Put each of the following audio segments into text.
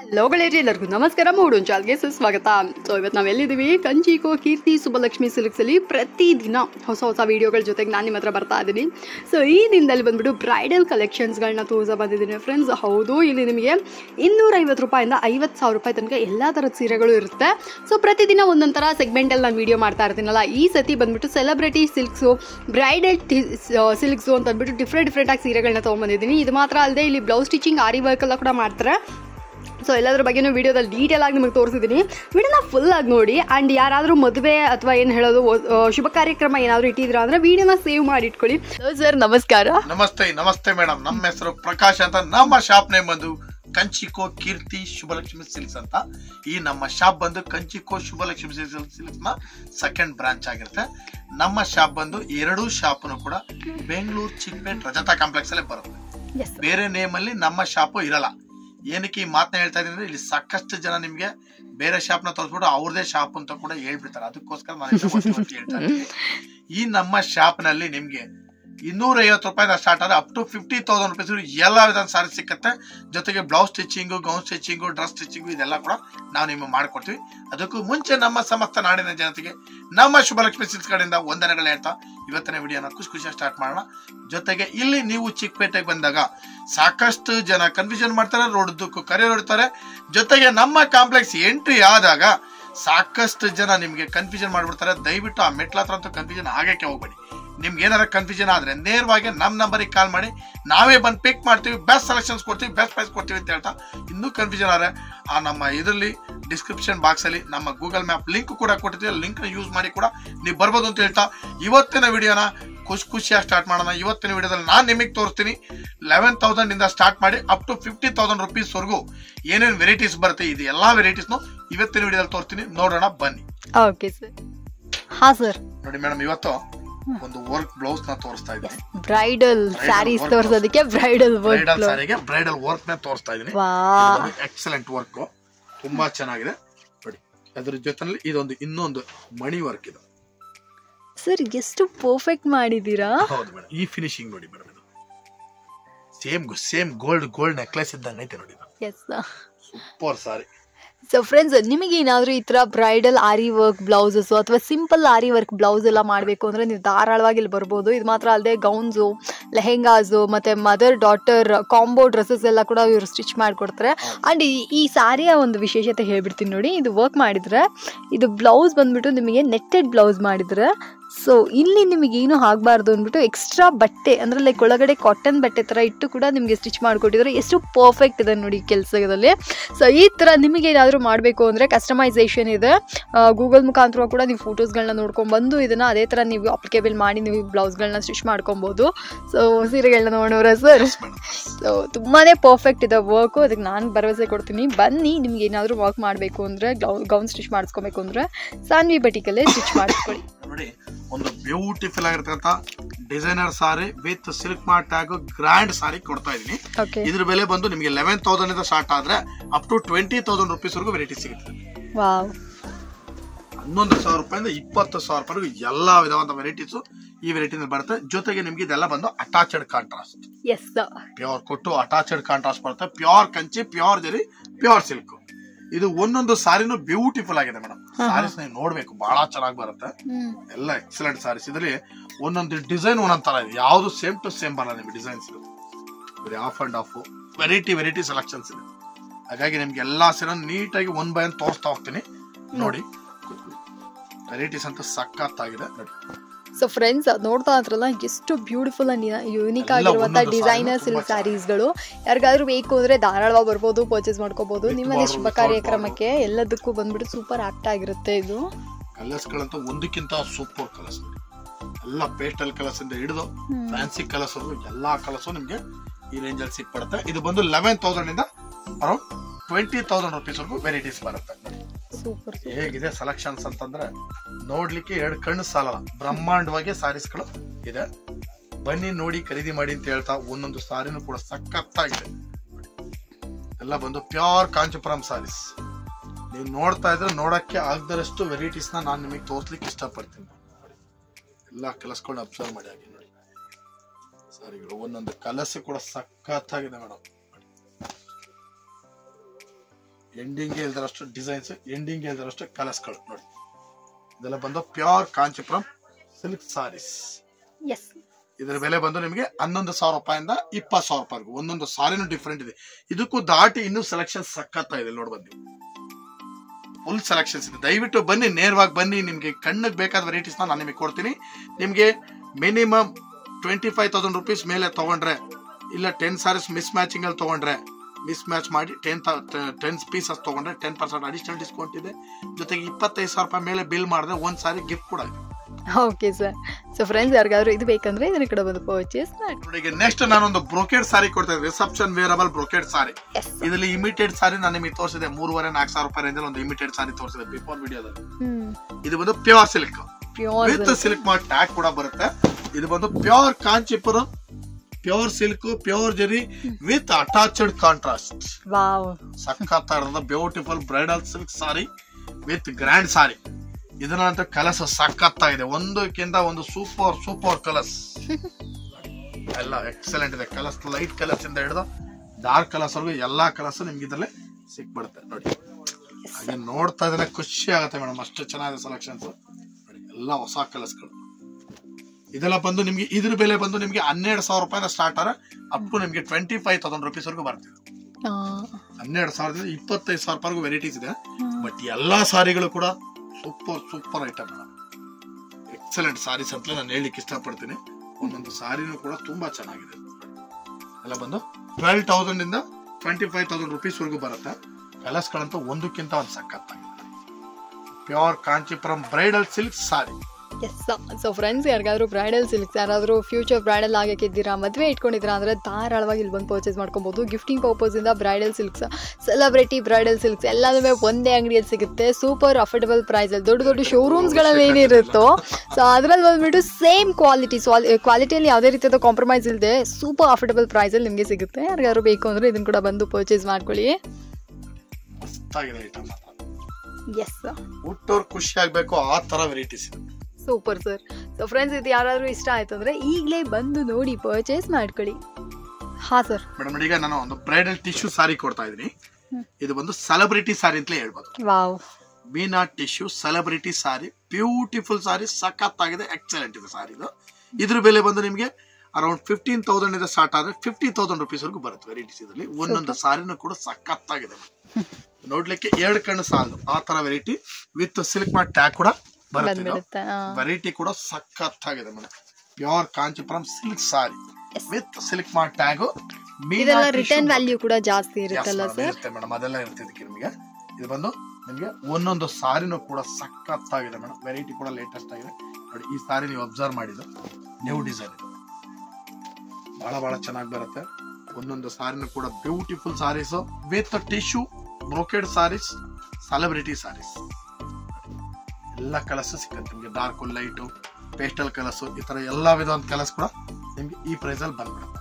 Hello ಗೆಳೆಯರಿ ಎಲ್ಲರಿಗೂ ನಮಸ್ಕಾರ ಮೂಡೋನ್ ಚಾಲ್ಗೆ ಸುಸ್ವಾಗತ ಸೊ ಇವತ್ತು ನಾವು ಎಲ್ಲಿದ್ದೀವಿ ಕಂಚಿಕೋ ಕೀರ್ತಿ ಸುಬ್ಬಲಕ್ಷ್ಮಿ ಸಿಲ್ಕ್ಸಲ್ಲಿ ಪ್ರತಿದಿನ ಹೊಸ ಹೊಸ ವೀಡಿಯೋಗಳ ಜೊತೆಗೆ ನಾನು ನಿಮ್ಮ ಹತ್ರ ಬರ್ತಾ ಇದ್ದೀನಿ ಸೊ ಈ ದಿನದಲ್ಲಿ ಬಂದ್ಬಿಟ್ಟು ಬ್ರೈಡಲ್ ಕಲೆಕ್ಷನ್ಸ್ಗಳನ್ನ ತೋರಿಸ ಬಂದಿದ್ದೀನಿ ಫ್ರೆಂಡ್ಸ್ ಹೌದು ಇಲ್ಲಿ ನಿಮಗೆ ಇನ್ನೂರೈವತ್ತು ರೂಪಾಯಿಂದ ಐವತ್ತು ಸಾವಿರ ರೂಪಾಯಿ ತನಕ ಎಲ್ಲ ಥರದ ಸೀರೆಗಳು ಇರುತ್ತೆ ಸೊ ಪ್ರತಿದಿನ ಒಂದೊಂದು ಥರ ಸೆಗ್ಮೆಂಟಲ್ಲಿ ನಾನು ವೀಡಿಯೋ ಮಾಡ್ತಾ ಇರ್ತೀನಲ್ಲ ಈ ಸತಿ ಬಂದ್ಬಿಟ್ಟು ಸೆಲೆಬ್ರಿಟಿ ಸಿಲ್ಕ್ಸು ಬ್ರೈಡಲ್ ಸಿಲ್ಕ್ಸು ಅಂತ ಅಂದ್ಬಿಟ್ಟು ಡಿಫ್ರೆಂಟ್ ಡಿಫ್ರೆಂಟಾಗಿ ಸೀರೆಗಳನ್ನ ತೊಗೊಂಬಂದಿದ್ದೀನಿ ಇದು ಮಾತ್ರ ಅಲ್ಲದೆ ಇಲ್ಲಿ ಬ್ಲೌಸ್ ಸ್ಟಿಚಿಂಗ್ ಆರಿ ವರ್ಕ್ ಎಲ್ಲ ಕೂಡ ಮಾಡ್ತಾರೆ ಸೊ ಎಲ್ಲದ್ರ ಬಗ್ಗೆನೂ ವಿಡಿಯೋದಲ್ಲಿ ಡೀಟೇಲ್ ಆಗಿ ನಿಮಗೆ ತೋರಿಸಿದ್ದೀನಿ ವಿಡಿಯೋನ ಫುಲ್ ಆಗಿ ನೋಡಿ ಆ್ಯಂಡ್ ಯಾರಾದರೂ ಮದುವೆ ಅಥವಾ ಏನು ಹೇಳೋದು ಆ, ಶುಭ ಕಾರ್ಯಕ್ರಮ ಏನಾದರೂ ಇಟ್ಟಿದ್ರ ಅಂದರೆ ವಿಡಿಯೋನ ಸೇವ್ ಮಾಡಿ ಇಟ್ಕೊಳ್ಳಿ ಸರ್ ನಮಸ್ಕಾರ ನಮಸ್ತೆ ನಮಸ್ತೆ ಮೇಡಮ್ ನಮ್ಮ ಹೆಸರು ಪ್ರಕಾಶ್ ಅಂತ ನಮ್ಮ ಶಾಪ್ ನೇಮ್ ಬಂದು ಕಂಚಿಕೋ ಕೀರ್ತಿ ಶುಭಲಕ್ಷ್ಮಿ ಸಿಲ್ಕ್ಸ್ ಅಂತ ಈ ನಮ್ಮ ಶಾಪ್ ಬಂದು ಕಂಚಿಕೋ ಶುಭಲಕ್ಷ್ಮಿ ಸಿಲ್ಕ್ಸ್ ನ ಸೆಕೆಂಡ್ ಬ್ರಾಂಚ್ ಆಗಿರುತ್ತೆ ನಮ್ಮ ಶಾಪ್ ಬಂದು ಎರಡೂ ಶಾಪ್ನು ಕೂಡ ಬೆಂಗಳೂರು ಚಿಕ್ಕಪೇಟ್ ರಜತಾ ಕಾಂಪ್ಲೆಕ್ಸ್ ಅಲ್ಲೇ ಬರುತ್ತೆ ಎಸ್ ಬೇರೆ ನೇಮ್ ಅಲ್ಲಿ ನಮ್ಮ ಶಾಪು ಇರಲ್ಲ ಏನಕ್ಕೆ ಈ ಮಾತನ್ನ ಹೇಳ್ತಾ ಇದೀನಿ ಅಂದ್ರೆ ಇಲ್ಲಿ ಸಾಕಷ್ಟು ಜನ ನಿಮ್ಗೆ ಬೇರೆ ಶಾಪ್ ನ ತೋರಿಸ್ಬಿಟ್ಟು ಅವ್ರದೇ ಶಾಪ್ ಅಂತ ಕೂಡ ಹೇಳ್ಬಿಡ್ತಾರೆ ಅದಕ್ಕೋಸ್ಕರ ನಾನು ಇದನ್ನ ಒತ್ತಿ ಒತ್ತಿ ಹೇಳ್ತಾ ಇದ್ದೀನಿ. ಈ ನಮ್ಮ ಶಾಪ್ ನಲ್ಲಿ ನಿಮ್ಗೆ ಇನ್ನೂರ ಐವತ್ತು ರೂಪಾಯಿಂದ ಸ್ಟಾರ್ಟ್ ಆದ್ರೆ up to fifty thousand rupees ಎಲ್ಲ ವಿಧದ ಸಾರಿ ಸಿಕ್ಕತ್ತೆ ಜೊತೆಗೆ blouse stitching gown stitching dress stitching ಇದೆಲ್ಲ ಕೂಡ ನಾವು ನಿಮಗೆ ಮಾಡ್ಕೊಡ್ತೀವಿ ಅದಕ್ಕೂ ಮುಂಚೆ ನಮ್ಮ ಸಮಸ್ತ ನಾಡಿನ ಜನತೆಗೆ ನಮ್ಮ ಶುಭಲಕ್ಷ್ಮಿ ಸಿಲ್ಕ್ಸ್ ಕಡೆಯಿಂದ ವಂದನೆಗಳು ಹೇಳ್ತಾ ಇವತ್ತಿನ ವಿಡಿಯೋನ ಖುಷಿ ಖುಷಿಯಾಗಿ ಸ್ಟಾರ್ಟ್ ಮಾಡೋಣ ಜೊತೆಗೆ ಇಲ್ಲಿ ನೀವು ಚಿಕ್ಕಪೇಟೆಗೆ ಬಂದಾಗ ಸಾಕಷ್ಟು ಜನ ಕನ್ಫ್ಯೂಷನ್ ಮಾಡ್ತಾರೆ ರೋಡ್ ದುಕ್ಕು ಕರೆ ಹೊಡ್ತಾರೆ ಜೊತೆಗೆ ನಮ್ಮ ಕಾಂಪ್ಲೆಕ್ಸ್ ಎಂಟ್ರಿ ಆದಾಗ ಸಾಕಷ್ಟು ಜನ ನಿಮ್ಗೆ ಕನ್ಫ್ಯೂಷನ್ ಮಾಡ್ಬಿಡ್ತಾರೆ ದಯವಿಟ್ಟು ಆ ಮೆಟ್ಲ ಹತ್ರ ಅಂತೂ ಕನ್ಫ್ಯೂಷನ್ ಆಗಕ್ಕೆ ಹೋಗ್ಬೇಡಿ ನಿಮ್ಗೆ ಏನಾರ ಕನ್ಫ್ಯೂಷನ್ ಆದ್ರೆ ನೇರವಾಗಿ ನಮ್ಮ ನಂಬರಿಗೆ ಕಾಲ್ ಮಾಡಿ ನಾವೇ ಬಂದು ಪಿಕ್ ಮಾಡ್ತೀವಿ ಬೆಸ್ಟ್ ಸೆಲೆಕ್ಷನ್ಸ್ ಕೊಡ್ತೀವಿ ಬೆಸ್ಟ್ ಪ್ರೈಸ್ ಕೊಡ್ತೀವಿ ಅಂತ ಹೇಳ್ತಾ ಇನ್ನೂ ಕನ್ಫ್ಯೂಷನ್ ಆದ್ರೆ ಆ ನಮ್ಮ ಇದರಲ್ಲಿ ಡಿಸ್ಕ್ರಿಪ್ಷನ್ ಬಾಕ್ಸ್ ಅಲ್ಲಿ ನಮ್ಮ ಗೂಗಲ್ ಮ್ಯಾಪ್ ಲಿಂಕ್ ಕೂಡ ಕೊಟ್ಟಿದ್ದೀವಿ ಲಿಂಕ್ ಯೂಸ್ ಮಾಡಿ ಕೂಡ ನೀವು ಬರ್ಬೋದು ಅಂತ ಹೇಳ್ತಾ ಇವತ್ತಿನ ವಿಡಿಯೋನ ಖುಷಿ ಖುಷಿಯಾಗಿ ಸ್ಟಾರ್ಟ್ ಮಾಡೋಣ ಇವತ್ತಿನ ವಿಡಿಯೋದಲ್ಲಿ ನಾನು ನಿಮಗೆ ತೋರಿಸ್ತೀನಿ ಲೆವೆನ್ ತೌಸಂಡ್ ಇಂದ ಸ್ಟಾರ್ಟ್ ಮಾಡಿ up to fifty thousand rupees ವರೆಗೂ ಏನೇನು ವೆರೈಟೀಸ್ ಬರುತ್ತೆ ಇದು ಎಲ್ಲಾ ವೆರೈಟೀಸ್ನು ಇವತ್ತಿನ ವಿಡಿಯೋದಲ್ಲಿ ತೋರಿಸ್ತೀನಿ ನೋಡೋಣ ಬನ್ನಿ ಓಕೆ ಸರ್ ಹಾಂ ಸರ್ ನೋಡಿ ಮೇಡಮ್ ಇವತ್ತು ಒಂದು ವರ್ಕ್ ಬ್ಲೌಸ್ ನ ತೋರಿಸ್ತಾ ಇದ್ದೀನಿ ಬ್ರೈಡಲ್ ಸ್ಯಾರೀಸ್ work. ತೋರಿಸೋದಕ್ಕೆ ಬ್ರೈಡಲ್ ಬ್ರೈಡಲ್ ವರ್ಕ್ ಸಾರಿಗೆ ಬ್ರೈಡಲ್ ವರ್ಕ್ ನ ತೋರಿಸ್ತಾ ಇದ್ದೀನಿ ವಾ ಎಕ್ಸಲೆಂಟ್ ವರ್ಕ್ ತುಂಬಾ ಚೆನ್ನಾಗಿದೆ ನೋಡಿ ಅದ್ರ ಜೊತೆಲಿ ಇದೊಂದು ಇನ್ನೊಂದು ಮಣಿ ವರ್ಕ್ ಇದು ಸರ್ ಎಷ್ಟು ಪರ್ಫೆಕ್ಟ್ ಮಾಡಿದ್ದೀರಾ ಹೌದು ಮೇಡಮ್ ಈ ಫಿನಿಶಿಂಗ್ ನೋಡಿ ಮೇಡಮ್ ಇದು same same gold gold necklace ಇದ್ದಂಗೆ ಐತೆ ನೋಡಿ yes super sari so friends ನಿಮಗೆ ಏನಾದರೂ ಈ ಥರ ಬ್ರೈಡಲ್ ಆರಿ ವರ್ಕ್ ಬ್ಲೌಸಸ್ಸು ಅಥವಾ ಸಿಂಪಲ್ ಆರಿ ವರ್ಕ್ ಬ್ಲೌಸ್ ಎಲ್ಲ ಮಾಡಬೇಕು ಅಂದರೆ ನೀವು ಧಾರಾಳವಾಗಿ ಇಲ್ಲಿ ಬರ್ಬೋದು ಇದು ಮಾತ್ರ ಅಲ್ಲದೆ ಗೌನ್ಸು ಲೆಹೆಂಗಾಸು ಮತ್ತು ಮದರ್ ಡಾಟರ್ ಕಾಂಬೋ ಡ್ರೆಸ್ಸಸ್ ಎಲ್ಲ ಕೂಡ ಇವರು ಸ್ಟಿಚ್ ಮಾಡಿಕೊಡ್ತಾರೆ ಆ್ಯಂಡ್ ಈ ಸಾರಿಯ ಒಂದು ವಿಶೇಷತೆ ಹೇಳ್ಬಿಡ್ತೀನಿ ನೋಡಿ ಇದು ವರ್ಕ್ ಮಾಡಿದರೆ ಇದು ಬ್ಲೌಸ್ ಬಂದ್ಬಿಟ್ಟು ನಿಮಗೆ ನೆಟ್ಟೆಡ್ ಬ್ಲೌಸ್ ಮಾಡಿದರೆ ಸೊ ಇಲ್ಲಿ ನಿಮಗೆ ಏನು ಆಗಬಾರ್ದು ಅಂದ್ಬಿಟ್ಟು ಎಕ್ಸ್ಟ್ರಾ ಬಟ್ಟೆ ಅಂದರೆ ಲೈಕ್ ಒಳಗಡೆ ಕಾಟನ್ ಬಟ್ಟೆ ಥರ ಇಟ್ಟು ಕೂಡ ನಿಮಗೆ ಸ್ಟಿಚ್ ಮಾಡಿಕೊಟ್ಟಿದ್ದಾರೆ ಎಷ್ಟು ಪರ್ಫೆಕ್ಟ್ ಇದೆ ನೋಡಿ ಕೆಲಸದಲ್ಲಿ ಸೊ ಈ ಥರ ನಿಮಗೆ ಏನಾದರೂ ಮಾಡಬೇಕು ಅಂದರೆ ಕಸ್ಟಮೈಸೇಷನ್ ಇದೆ ಗೂಗಲ್ ಮುಖಾಂತರ ಕೂಡ ನೀವು ಫೋಟೋಸ್ಗಳನ್ನ ನೋಡ್ಕೊಂಡು ಬಂದು ಇದನ್ನು ಅದೇ ಥರ ನೀವು ಅಪ್ಲಿಕೇಬಲ್ ಮಾಡಿ ನೀವು ಬ್ಲೌಸ್ಗಳನ್ನ ಸ್ಟಿಚ್ ಮಾಡ್ಕೊಬೋದು ಸೊ ಸೀರೆಗಳನ್ನ ನೋಡೋರ ಸರ್ ಮೇಡಮ್ ಸೊ ತುಂಬಾ ಪರ್ಫೆಕ್ಟ್ ಇದೆ ವರ್ಕು ಅದಕ್ಕೆ ನಾನು ಭರವಸೆ ಕೊಡ್ತೀನಿ ಬನ್ನಿ ನಿಮ್ಗೆ ಏನಾದರೂ ವರ್ಕ್ ಮಾಡಬೇಕು ಅಂದರೆ ಗ್ಲೌ ಗೌನ್ ಸ್ಟಿಚ್ ಮಾಡಿಸ್ಕೊಬೇಕು ಅಂದರೆ ಸಾನ್ವಿ ಬಟಿಕಲ್ಲೇ ಸ್ಟಿಚ್ ಮಾಡಿಸ್ಕೊಳ್ಳಿ ನೋಡಿ ಒಂದು ಬ್ಯೂಟಿಫುಲ್ ಆಗಿರ್ತಕ್ಕಂಥ designer sari with silk mart tag grand sari ಕೊಡ್ತಾ ಇದೀನಿ ಓಕೆ ಇದ್ರ ಬೆಲೆ ಬಂದು ನಿಮಗೆ ಲೆವೆನ್ ತೌಸಂಡ್ ಇಂದ ಸ್ಟಾರ್ಟ್ ಆದ್ರೆ up to twenty thousand rupees ವರೆಗೂ ವೆರೈಟಿ ಸಿಗುತ್ತೆ ವಾವ್ ಹನ್ನೊಂದು ಸಾವಿರ ರೂಪಾಯಿಂದ ಇಪ್ಪತ್ತು ಸಾವಿರ ರೂಪಾಯಿ ಎಲ್ಲಾ ವಿಧವಾದ ವೆರೈಟೀಸ್ ಈ ವೆರೈಟಿ ಬರುತ್ತೆ ಜೊತೆಗೆ ನಿಮ್ಗೆ ಇದೆಲ್ಲ ಬಂದು ಅಟ್ಯಾಚಡ್ ಕಾಂಟ್ರಾಸ್ಟ್ ಎಸ್ ಪ್ಯೂರ್ ಕೊಟ್ಟು ಅಟ್ಯಾಚಡ್ ಕಾಂಟ್ರಾಸ್ಟ್ ಬರುತ್ತೆ pure Kanchi pure zari pure silk ಇದು ಒಂದೊಂದು ಸಾರಿನೂ ಬ್ಯೂಟಿಫುಲ್ ಆಗಿದೆ ಮೇಡಮ್ ಸಾರೀಸ್ ನೀವು ನೋಡ್ಬೇಕು ಬಹಳ ಚೆನ್ನಾಗಿ ಬರುತ್ತೆ ಎಲ್ಲ ಎಕ್ಸಲೆಂಟ್ ಸಾರೀಸ್ ಇದರಲ್ಲಿ ಒಂದೊಂದು ಡಿಸೈನ್ ಒಂದೊಂದ್ ತರ ಇದೆ ಯಾವ್ದು ಸೇಮ್ ಟು ಸೇಮ್ ಬರಲ್ಲ ನಿಮ್ಗೆ ಡಿಸೈನ್ಸ್ ಬರೀ off and off variety variety selections ಇದೆ ಹಾಗಾಗಿ ನಿಮ್ಗೆ ಎಲ್ಲಾ ಸೀರೆ ನೀಟಾಗಿ ಒನ್ ಬೈ ಒನ್ ತೋರಿಸ್ತಾ ಹೋಗ್ತೀನಿ ನೋಡಿ ವೆರೈಟೀಸ್ ಅಂತ ಸಖತ್ತಾಗಿದೆ ನೋಡಿ ಸೊ ಫ್ರೆಂಡ್ಸ್ ನೋಡ್ತಾ ಇದ್ರಲ್ಲ ಎಷ್ಟು ಬ್ಯೂಟಿಫುಲ್ ಅಂಡ್ ಯೂನಿಕ್ ಎಲ್ಲ ಆಗಿರುವಂಥ ಒಂದೊಂದು ಡಿಸೈನರ್ ಸಾರಿನೂ ತುಂಬಾ ಸಿಲ್ಕ್ ಸ್ಯಾರೀಸ್ಗಳು ಯಾರಿಗಾದ್ರೂ ಬೇಕು ಅಂದರೆ ಧಾರಾಳವಾಗಿ ಬರ್ಬೋದು ಪರ್ಚೇಸ್ ಮಾಡ್ಕೋಬೋದು With ನಿಮ್ಮಲ್ಲಿ border, ಶುಭ without ಕಾರ್ಯಕ್ರಮಕ್ಕೆ ಎಲ್ಲದಕ್ಕೂ ಬಂದ್ಬಿಟ್ಟು ಸೂಪರ್ ಆಕ್ಟ್ ಆಗಿರುತ್ತೆ ಇದು ಕಲರ್ಸ್ ಗಳಂತೂ ಒಂದಕ್ಕಿಂತ ಸೂಪರ್ ಕಲರ್ಸ್ ಎಲ್ಲ ಪೇಸ್ಟಲ್ ಕಲರ್ಸ್ ಇಂದ ಹಿಡಿದು ಫ್ಯಾನ್ಸಿ ಕಲರ್ಸ್ ಎಲ್ಲಾ ಕಲರ್ಸ್ ನಿಮ್ಗೆ ಈ ರೇಂಜ್ ಅಲ್ಲಿ ಸಿಕ್ಬಿಡುತ್ತೆ ಇದು ಬಂದು ಲೆವೆನ್ ತೌಸಂಡ್ ಇಂದ ಅರೌಂಡ್ ಟ್ವೆಂಟಿ ತೌಸಂಡ್ ರುಪೀಸ್ ವರೆಗೂ ವೆರೈಟೀಸ್ ಬರುತ್ತೆ ಸೂಪರ್ ಹೇಗಿದೆ ಸೆಲೆಕ್ಷನ್ಸ್ ಅಂತಂದ್ರೆ ನೋಡ್ಲಿಕ್ಕೆ ಎರಡು ಕಣ್ಣು ಸಾಲಲ್ಲ ಬ್ರಹ್ಮಾಂಡವಾಗಿ ಸಾರೀಸ್ಗಳು ಇದೆ ಬನ್ನಿ ನೋಡಿ ಖರೀದಿ ಮಾಡಿ ಅಂತ ಹೇಳ್ತಾ ಒಂದೊಂದು ಸಾರಿನೂ ಕೂಡ ಸಖತ್ತಾಗಿದೆ ಎಲ್ಲ ಬಂದು ಪ್ಯೂರ್ ಕಾಂಚಿಪುರಂ ಸಾರೀಸ್ ನೀವು ನೋಡ್ತಾ ಇದ್ರೆ ನೋಡಕ್ಕೆ ಆಗದರಷ್ಟು ವೆರೈಟೀಸ್ ನ ನಾನು ನಿಮಗೆ ತೋರ್ಸ್ಲಿಕ್ಕೆ ಇಷ್ಟಪಡ್ತೀನಿ ಎಲ್ಲ ಕೆಲಸಗಳನ್ನ ಅಬ್ಸರ್ವ್ ಮಾಡಿ ಹಾಗೆ ನೋಡಿ ಸಾರಿಗಳು ಒಂದೊಂದು ಕಲರ್ಸ್ ಕೂಡ ಸಖತ್ತಾಗಿದೆ ಮೇಡಮ್ ಎಂಡಿಂಗ್ ಇಲ್ದಿರೋಷ್ಟು ಡಿಸೈನ್ಸ್ ಎಂಡಿಂಗ್ ಇಲ್ದಿರೋಷ್ಟು ಕಲರ್ಸ್ಗಳು ನೋಡಿ ಇದೆಲ್ಲ ಬಂದು pure Kanchipuram silk saris yes ಇದರ ಬೆಲೆ ಬಂದು ನಿಮಗೆ ಹನ್ನೊಂದು ಸಾವಿರ ರೂಪಾಯಿಂದ ಇಪ್ಪತ್ತು ಸಾವಿರ ರೂಪಾಯಿಗೂ ಒಂದೊಂದು ಸಾರಿನೂ ಡಿಫ್ರೆಂಟ್ ಇದೆ ಇದಕ್ಕೂ ದಾಟಿ ಇನ್ನೂ ಸೆಲೆಕ್ಷನ್ ಸಖತ್ತ ಇದೆ ನೋಡ್ಬೋದು ನೀವು ಫುಲ್ ಸೆಲೆಕ್ಷನ್ಸ್ ಇದೆ ದಯವಿಟ್ಟು ಬನ್ನಿ ನೇರವಾಗಿ ಬನ್ನಿ ನಿಮಗೆ ಕಣ್ಣಿಗೆ ಬೇಕಾದ ವೆರೈಟೀಸ್ ನಾನು ನಿಮಗೆ ಕೊಡ್ತೀನಿ ನಿಮಗೆ minimum twenty five thousand rupees ಮೇಲೆ ತಗೊಂಡ್ರೆ ಇಲ್ಲ ಟೆನ್ ಸಾರೀಸ್ ಮಿಸ್ ಮ್ಯಾಚಿಂಗ್ ಅಲ್ಲಿ ತಗೊಂಡ್ರೆ ಮಿಸ್ ಮ್ಯಾಚ್ ಮಾಡಿ ಟೆನ್ ಟೆನ್ ಪೀಸಸ್ ತಗೊಂಡ್ರೆ ಟೆನ್ ಪರ್ಸೆಂಟ್ ಅಡಿಷನಲ್ ಡಿಸ್ಕೌಂಟ್ ಇದೆ ಜೊತೆಗೆ ಇಪ್ಪತ್ತೈದು ಸಾವಿರ ರೂಪಾಯಿ ಮೇಲೆ ಬಿಲ್ ಮಾಡಿದ್ರೆ ಒಂದು ಸಾರಿ ಗಿಫ್ಟ್ ಕೂಡ ಇದೆ ಓಕೆ ಸರ್ ಸೊ ಫ್ರೆಂಡ್ಸ್ ಯಾರಿಗಾದ್ರೂ ಇದು ಬೇಕಂದ್ರೆ ಇದನ್ನ ಕಡೆ ಬಂದು ಪರ್ಚೇಸ್ ಮಾಡಿ ನೋಡಿ ಈಗ ನೆಕ್ಸ್ಟ್ ನಾನೊಂದು ಬ್ರೊಕೆಡ್ ಸಾರಿ ಕೊಡ್ತಾ ಇದ್ದೀನಿ reception wearable brocade sari yes ಇದರಲ್ಲಿ ಇಮಿಟೆಡ್ ಸಾರಿ ನಾನು ನಿಮಗೆ ತೋರಿಸಿದೆ ಮೂರುವರೆ ನಾಲ್ಕು ಸಾವಿರ ರೂಪಾಯಿ ರೇಂಜಲ್ಲಿ ಒಂದು ಇಮಿಟೆಡ್ ಸಾರಿ ತೋರಿಸಿದೆ ಬಿಫೋರ್ ವಿಡಿಯೋದಲ್ಲಿ ಹ್ಮ್ ಇದು ಬಂದು pure silk pure with silk ಮಾಡಿ ಟ್ಯಾಗ್ ಕೂಡ ಬರುತ್ತೆ ಇದು ಬಂದು pure Kanchipuram pure silk pure zari with attached contrast wow ಸಖತ್ beautiful bridal silk sari with grand sari ಇದನ್ನಂತ ಕಲರ್ಸ್ ಸಖತ್ತಾಗಿದೆ ಒಂದಕ್ಕಿಂತ ಒಂದು ಸೂಪರ್ ಸೂಪರ್ ಕಲರ್ಸ್ ಎಲ್ಲ ಎಕ್ಸಲೆಂಟ್ ಇದೆ ಕಲರ್ಸ್ ಲೈಟ್ ಕಲರ್ಸ್ ಇಂದ ಹಿಡಿದು ಡಾರ್ಕ್ ಕಲರ್ಸ್ ವರೆಗೂ ಎಲ್ಲಾ ಕಲರ್ಸ್ ನಿಮ್ಗೆ ಇದರಲ್ಲಿ ಸಿಕ್ಬಿಡುತ್ತೆ ನೋಡಿ ಹಾಗೆ ನೋಡ್ತಾ ಇದ್ರೆ ಖುಷಿ ಆಗುತ್ತೆ ಮೇಡಮ್ ಅಷ್ಟು ಚೆನ್ನಾಗಿದೆ ಸೆಲೆಕ್ಷನ್ಸ್ ಎಲ್ಲ ಹೊಸ ಕಲರ್ಸ್ಗಳು ಇದೆಲ್ಲ ಬಂದು ನಿಮ್ಗೆ ಇದ್ರ ಬೆಲೆ ಬಂದು ನಿಮ್ಗೆ ಹನ್ನೆರಡು ಸಾವಿರ ರೂಪಾಯಿಂದ ಸ್ಟಾರ್ಟ್ ಆದ್ರೆ ಅಪ್ ಟು ನಿಮ್ಗೆ ಟ್ವೆಂಟಿ ಫೈವ್ ತೌಸಂಡ್ ರುಪೀಸ್ ವರೆಗೂ ಬರ್ತಿದೆ ಹನ್ನೆರಡು ಸಾವಿರದಿಂದ ಇಪ್ಪತ್ತೈದು ಸಾವಿರ ರೂಪಾಯಿಗೂ ವೆರೈಟೀಸ್ ಇದೆ ಬಟ್ ಎಲ್ಲಾ ಸಾರಿಗಳು ಕೂಡ super super item excellent saris ಅಂತ ನಾನು ಹೇಳಲಿಕ್ಕೆ ಇಷ್ಟಪಡ್ತೀನಿ ಒಂದೊಂದು ಸಾರಿನೂ ಕೂಡ ತುಂಬಾ ಚೆನ್ನಾಗಿದೆ ಎಲ್ಲ ಬಂದು ಟ್ವೆಲ್ ತೌಸಂಡ್ ಇಂದ ಟ್ವೆಂಟಿ ಫೈವ್ ತೌಸಂಡ್ ರುಪೀಸ್ ವರೆಗೂ ಬರುತ್ತೆ ಕಲರ್ಸ್ಗಳಂತೂ ಒಂದಕ್ಕಿಂತ ಒಂದು ಸಖತ್ತಾಗಿದೆ pure Kanchipuram bridal silk sari yes so friends ಯಾರಿಗಾದ್ರೂ ಬ್ರೈಡಲ್ ಸಿಲ್ಕ್ಸ್ ಯಾರಾದರೂ ಫ್ಯೂಚರ್ ಬ್ರೈಡಲ್ ಆಗಕ್ಕಿದ್ದೀರಾ ಮದುವೆ ಇಟ್ಕೊಂಡಿದ್ದೀರಾ ಅಂದರೆ ಧಾರಾಳವಾಗಿ ಇಲ್ಲಿ ಬಂದು ಪರ್ಚೇಸ್ ಮಾಡ್ಕೊಬೋದು ಗಿಫ್ಟಿಂಗ್ ಪರ್ಪಸಿಂದ bridal silks celebrity bridal silks ಎಲ್ಲನೂ ಒಂದೇ ಅಂಗಡಿಯಲ್ಲಿ ಸಿಗುತ್ತೆ ಸೂಪರ್ ಅಫೋರ್ಡಬಲ್ ಪ್ರೈಸಲ್ಲಿ ದೊಡ್ಡ ದೊಡ್ಡ ಶೋರೂಮ್ಸ್ಗಳಲ್ಲಿ ಏನಿರುತ್ತೋ ಸೊ ಅದರಲ್ಲಿ ಬಂದ್ಬಿಟ್ಟು ಸೇಮ್ ಕ್ವಾಲಿಟಿ ಕ್ವಾಲಿಟಿಯಲ್ಲಿ ಯಾವುದೇ ರೀತಿಯಾದ ಕಾಂಪ್ರಮೈಸ್ ಇಲ್ಲದೆ ಸೂಪರ್ ಅಫೋರ್ಡಬಲ್ ಪ್ರೈಸಲ್ಲಿ ನಿಮಗೆ ಸಿಗುತ್ತೆ ಯಾರಿಗಾದ್ರು ಬೇಕು ಅಂದರೆ ಇದನ್ನು ಕೂಡ ಬಂದು ಪರ್ಚೇಸ್ ಮಾಡ್ಕೊಳ್ಳಿ ಮಸ್ತಾಗಿದೆ ಐಟಮ್ ಎಸ್ ಹುಟ್ಟೋರ್ ಖುಷಿ ಆಗ್ಬೇಕು ಆ ತರ ವೆರೈಟೀಸ್ ಇದೆ ಸೂಪರ್ ಸರ್ ಸೊ ಫ್ರೆಂಡ್ಸ್ ಇದು ಯಾರಾದರೂ ಇಷ್ಟ ಆಯ್ತು ಅಂದರೆ ಈಗಲೇ ಬಂದು ನೋಡಿ ಪರ್ಚೇಸ್ ಮಾಡ್ಕೊಳ್ಳಿ ಹಾಂ ಸರ್ ಮೇಡಮ್ ಈಗ ನಾನು ಒಂದು ಬ್ರೈಡಲ್ ಟಿಶ್ಯೂ ಸಾರಿ ಕೊಡ್ತಾ ಇದೀನಿ ಇದು ಒಂದು ಸೆಲೆಬ್ರಿಟಿ ಸಾರಿ ಅಂತಲೇ ಹೇಳ್ಬೋದು wow Meena tissue celebrity sari beautiful sari ಸಖತ್ತಾಗಿದೆ ಎಕ್ಸಲೆಂಟ್ ಇದೆ ಸಾರಿ ಇದು ಇದ್ರ ಬೆಲೆ ಬಂದು ನಿಮಗೆ ಅರೌಂಡ್ ಫಿಫ್ಟೀನ್ ತೌಸಂಡ್ ಇಂದ ಸ್ಟಾರ್ಟ್ ಆದ್ರೆ ಫಿಫ್ಟಿ ತೌಸಂಡ್ ರುಪೀಸ್ ವರೆಗೂ ಬರುತ್ತೆ ವೆರೈಟೀಸ್ ಇದರಲ್ಲಿ ಒಂದೊಂದು ಸಾರಿನೂ ಕೂಡ ಸಖತ್ತಾಗಿದೆ ನೋಡ್ಲಿಕ್ಕೆ ಎರಡು ಕಣ್ಣು ಸಾಲದು ಆ ತರ ವೆರೈಟಿ ವಿತ್ ಸಿಲ್ಕ್ ಮಾಡಿ ಟ್ಯಾಗ್ ಕೂಡ ಬರುತ್ತೆ ಬಂದ್ಬಿಡುತ್ತೆ ವೆರೈಟಿ ಕೂಡ ಸಖತ್ತಾಗಿದೆ madam pure Kanchipuram silk sari Yes. With silk ಮಾಡಿ ಟ್ಯಾಗು ಇದೆಲ್ಲ ರಿಟರ್ನ್ ವ್ಯಾಲ್ಯೂ ಕೂಡ ಜಾಸ್ತಿ ಇರುತ್ತಲ್ಲ ಸರ್ ಇರುತ್ತೆ ಮೇಡಮ್ ಅದೆಲ್ಲ ಇರುತ್ತೆ ಇದಕ್ಕೆ ನಿಮಗೆ ಇದು ಬಂದು ನಿಮಗೆ ಒಂದೊಂದು ಸಾರಿನೂ ಕೂಡ ಸಖತ್ತಾಗಿದೆ ಮೇಡಮ್ ವೆರೈಟಿ ಕೂಡ ಲೇಟೆಸ್ಟ್ ಆಗಿದೆ ನೋಡಿ ಈ ಸಾರಿ ನೀವು ಅಬ್ಸರ್ವ್ ಮಾಡಿದ್ದು ನ್ಯೂ ಡಿಸೈನ್ ಇದು ಬಹಳ ಬಹಳ ಚೆನ್ನಾಗಿ ಬರುತ್ತೆ ಒಂದೊಂದು ಸಾರಿನೂ ಕೂಡ beautiful saris with tissue brocade saris celebrity saris ಎಲ್ಲ ಕಲರ್ಸ್ ಸಿಗುತ್ತೆ ನಿಮಗೆ ಡಾರ್ಕ್ ಲೈಟು ಪೇಸ್ಟಲ್ ಕಲರ್ಸ್ ಈ ತರ ಎಲ್ಲಾ ವಿಧವಾದ ಕಲರ್ಸ್ ಕೂಡ ನಿಮ್ಗೆ ಈ ಪ್ರೈಸ್ ಅಲ್ಲಿ ಬಂದ್ಬಿಡುತ್ತೆ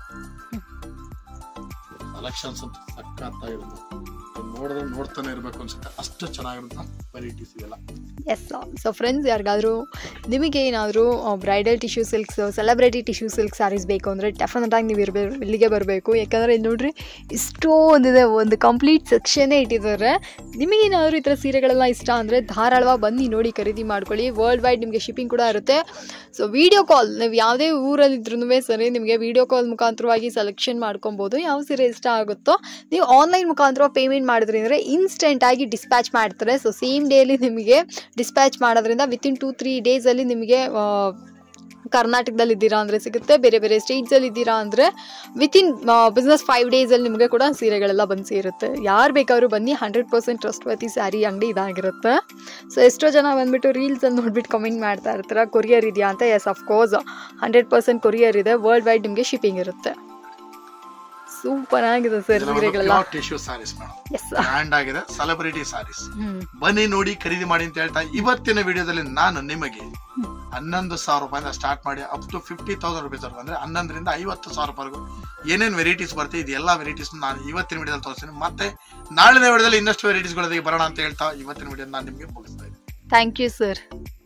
ಕಲೆಕ್ಷನ್ಸ್ ಅಂತ ಸಖತ್ತಾಗಿದೆ ನೋಡಿದ್ರೆ ನೋಡ್ತಾನೆ ಇರ್ಬೇಕು ಅನ್ಸುತ್ತೆ ಅಷ್ಟು ಚೆನ್ನಾಗಿರುವಂತ ವೆರೈಟೀಸ್ ಇದೆಲ್ಲ ಎಸ್ ಸೊ ಫ್ರೆಂಡ್ಸ್ ಯಾರಿಗಾದರೂ ನಿಮಗೆ ಏನಾದರೂ bridal tissue silks celebrity tissue silk saris ಬೇಕು ಅಂದರೆ ಡೆಫಿನೆಟ್ ಆಗಿ ನೀವು ಇರಬೇಕು ಇಲ್ಲಿಗೆ ಬರಬೇಕು ಯಾಕಂದರೆ ಇಲ್ಲಿ ನೋಡ್ರಿ ಇಷ್ಟೊಂದಿದೆ ಒಂದು ಕಂಪ್ಲೀಟ್ ಸೆಕ್ಷನ್ನೇ ಇಟ್ಟಿದ್ದಾರೆ ನಿಮಗೇನಾದರೂ ಈ ಥರ ಸೀರೆಗಳೆಲ್ಲ ಇಷ್ಟ ಅಂದರೆ ಧಾರಾಳವಾಗಿ ಬನ್ನಿ ನೋಡಿ ಖರೀದಿ ಮಾಡ್ಕೊಳ್ಳಿ ವರ್ಲ್ಡ್ ವೈಡ್ ನಿಮಗೆ ಶಿಪ್ಪಿಂಗ್ ಕೂಡ ಇರುತ್ತೆ ಸೊ ವಿಡಿಯೋ ಕಾಲ್ ನೀವು ಯಾವುದೇ ಊರಲ್ಲಿದ್ರೂ ಸರಿ ನಿಮಗೆ ವಿಡಿಯೋ ಕಾಲ್ ಮುಖಾಂತರವಾಗಿ ಸೆಲೆಕ್ಷನ್ ಮಾಡ್ಕೊಬೋದು ಯಾವ ಸೀರೆ ಇಷ್ಟ ಆಗುತ್ತೋ ನೀವು ಆನ್ಲೈನ್ ಮುಖಾಂತರ ಪೇಮೆಂಟ್ ಮಾಡಿದ್ರಿ ಅಂದರೆ ಇನ್ಸ್ಟೆಂಟಾಗಿ ಡಿಸ್ಪ್ಯಾಚ್ ಮಾಡ್ತಾರೆ ಸೊ ಸೇಮ್ ಡೇಲಿ ನಿಮಗೆ ಡಿಸ್ಪ್ಯಾಚ್ ಮಾಡೋದ್ರಿಂದ ವಿತಿನ್ ಟೂ ತ್ರೀ ಡೇಸಲ್ಲಿ ನಿಮಗೆ ಆ, ಕರ್ನಾಟಕದಲ್ಲಿ ಇದ್ದೀರಾ ಅಂದರೆ ಸಿಗುತ್ತೆ ಬೇರೆ ಬೇರೆ ಸ್ಟೇಟ್ಸಲ್ಲಿ ಇದ್ದೀರಾ ಅಂದರೆ ವಿತಿನ್ ಬಿಸ್ನೆಸ್ ಫೈವ್ ಡೇಸಲ್ಲಿ ನಿಮಗೆ ಕೂಡ ಸೀರೆಗಳೆಲ್ಲ ಬಂದು ಸೇರುತ್ತೆ ಯಾರು ಬೇಕಾದ್ರೂ ಬನ್ನಿ ಹಂಡ್ರೆಡ್ ಪರ್ಸೆಂಟ್ ಟ್ರಸ್ಟ್ವತಿ ಸ್ಯಾರಿ ಅಂಗಡಿ ಇದಾಗಿರುತ್ತೆ ಸೊ ಎಷ್ಟೋ ಜನ ಬಂದ್ಬಿಟ್ಟು ರೀಲ್ಸಲ್ಲಿ ನೋಡ್ಬಿಟ್ಟು ಕಮೆಂಟ್ ಮಾಡ್ತಾ ಇರ್ತಾರೆ ಕೊರಿಯರ್ ಇದೆಯಾ ಅಂತ yes of course hundred percent courier ಇದೆ ವರ್ಲ್ಡ್ ವೈಡ್ ನಿಮಗೆ ಶಿಪ್ಪಿಂಗ್ ಇರುತ್ತೆ ಸೂಪರ್ ಆಗಿದೆ ಸರ್ ಸೀರೆಗಳೆಲ್ಲ tissue saris madam yes grand ಆಗಿದೆ ಸೆಲೆಬ್ರಿಟಿ ಸಾರೀಸ್ ಹ್ಮ್ ಬನ್ನಿ ನೋಡಿ ಖರೀದಿ ಮಾಡಿ ಅಂತ ಹೇಳ್ತಾ ಇವತ್ತಿನ ವಿಡಿಯೋದಲ್ಲಿ ನಾನು ನಿಮಗೆ ಹನ್ನೊಂದು ಸಾವಿರ ರೂಪಾಯಿಂದ ಸ್ಟಾರ್ಟ್ ಮಾಡಿ up to fifty thousand rupees ವರೆಗೂ ಅಂದ್ರೆ ಹನ್ನೊಂದರಿಂದ ಐವತ್ತು ಸಾವಿರ ರೂಪಾಯಿಗೂ ಏನೇನು ವೆರೈಟೀಸ್ ಬರುತ್ತೆ ಇದು ಎಲ್ಲ ವೆರೈಟೀಸ್ ನಾನು ಇವತ್ತಿನ ವಿಡಿಯೋದಲ್ಲಿ ತೋರಿಸ್ತೀನಿ ಮತ್ತೆ ನಾಳಿನ ವಿಡಿಯೋದಲ್ಲಿ ಇನ್ನಷ್ಟು ವೆರೈಟೀಸ್ಗಳೊಂದಿಗೆ ಬರೋಣ ಅಂತ ಹೇಳ್ತಾ ಇವತ್ತಿನ ವಿಡಿಯೋ ನಾನು ನಿಮಗೆ ಮುಗಿಸ್ತಾ ಇದ್ದೀನಿ ಥ್ಯಾಂಕ್ ಯು ಸರ್